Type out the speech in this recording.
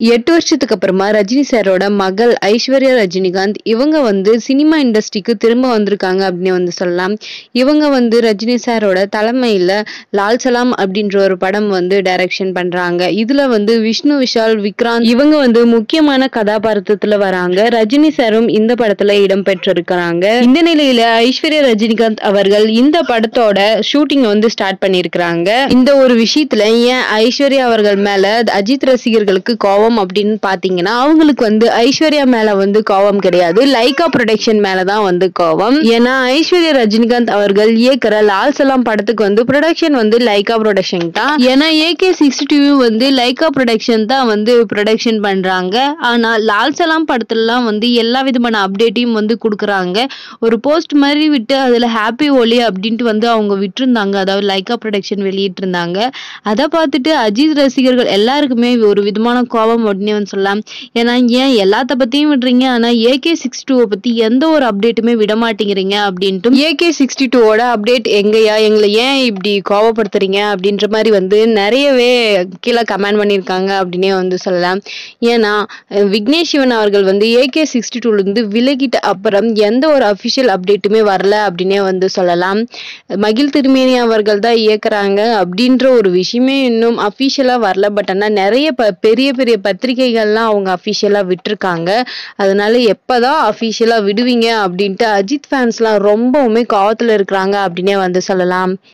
எட்டு வருஷத்துக்கு அப்புறமா ரஜினி சாரோட மகள் ஐஸ்வர்யா ரஜினிகாந்த் இவங்க வந்து சினிமா இண்டஸ்ட்ரிக்கு திரும்ப வந்திருக்காங்க அப்படின்னு வந்து சொல்லலாம் இவங்க வந்து ரஜினி சாரோட தலைமையில லால் சலாம் அப்படின்ற ஒரு படம் வந்து டைரக்ஷன் பண்றாங்க இதுல வந்து விஷ்ணு விஷால் விக்ராந்த் இவங்க வந்து முக்கியமான கதாபாத்திரத்துல வராங்க ரஜினி சாரும் இந்த படத்துல இடம் பெற்றிருக்கிறாங்க இந்த நிலையில ஐஸ்வர்யா ரஜினிகாந்த் அவர்கள் இந்த படத்தோட ஷூட்டிங் வந்து ஸ்டார்ட் பண்ணியிருக்கிறாங்க இந்த ஒரு விஷயத்துல ஏன் ஐஸ்வர்யா அவர்கள் மேல அஜித் ரசிகர்களுக்கு கோவம் அப்படின்னு பாத்தீங்கன்னா அவங்களுக்கு வந்து ஐஸ்வர்யா மேல வந்து கோவம் கிடையாது லைகா ப்ரொடக்ஷன் மேலதான் வந்து கோவம் ஏன்னா ஐஸ்வர்யா ரஜினிகாந்த் அவர்கள் இயக்குற லால் சலாம் படத்துக்கு வந்து ப்ரொடக்ஷன் வந்து லைகா ப்ரொடக்ஷன் தான் ஏன்னா ஏகே சிக்ஸ்டி டூ வந்து லைகா ப்ரொடக்ஷன் தான் வந்து ப்ரொடக்ஷன் பண்றாங்க ஆனா லால் சலாம் படத்துலலாம் வந்து எல்லா விதமான அப்டேட்டையும் வந்து கொடுக்குறாங்க ஒரு போஸ்ட் மாதிரி விட்டு அதுல ஹாப்பி ஒலி அப்படின்ட்டு வந்து அவங்க விட்டிருந்தாங்க அதாவது லைகா ப்ரொடக்ஷன் வெளியிட்டிருந்தாங்க அதை பார்த்துட்டு அஜித் ரசிகர்கள் எல்லாருக்குமே ஒரு விதமான கோபம் உடனே வந்து சொல்லலாம் ஏன்னா ஏன் எல்லாத்த பத்தியும் விடுறீங்க ஆனா ஏகே சிக்ஸ்டி டூவை பத்தி எந்த ஒரு அப்டேட்டுமே விட மாட்டேங்கிறீங்க அப்படின்ட்டு ஏகே சிக்ஸ்டி டூவோட அப்டேட் எங்கயா எங்களை ஏன் இப்படி கோவப்படுத்துறீங்க அப்படின்ற மாதிரி வந்து நிறையவே கீழே கமெண்ட் பண்ணியிருக்காங்க அப்படின்னே வந்து சொல்லலாம் ஏன்னா அஹ் விக்னேஷ் சிவன் அவர்கள் வந்து ஏகே சிக்ஸ்டி டூலேருந்து விலகிட்ட அப்புறம் எந்த ஒரு அஃபிஷியல் அப்டேட்டுமே வரல அப்படின்னே வந்து சொல்லலாம் மகிழ் திருமேனி அவர்கள் தான் இயக்குறாங்க அப்படின்ற ஒரு விஷயமே இன்னும் அஃபிஷியலாக வரல பட் ஆனால் நிறைய ப பெரிய பெரிய பத்திரிகைகள்லாம் அவங்க அஃபிஷியலாக விட்டிருக்காங்க அதனால எப்போதான் அஃபிஷியலாக விடுவீங்க அப்படின்ட்டு அஜித் ஃபேன்ஸ்லாம் ரொம்பவுமே கோவத்தில் இருக்கிறாங்க அப்படின்னே வந்து சொல்லலாம்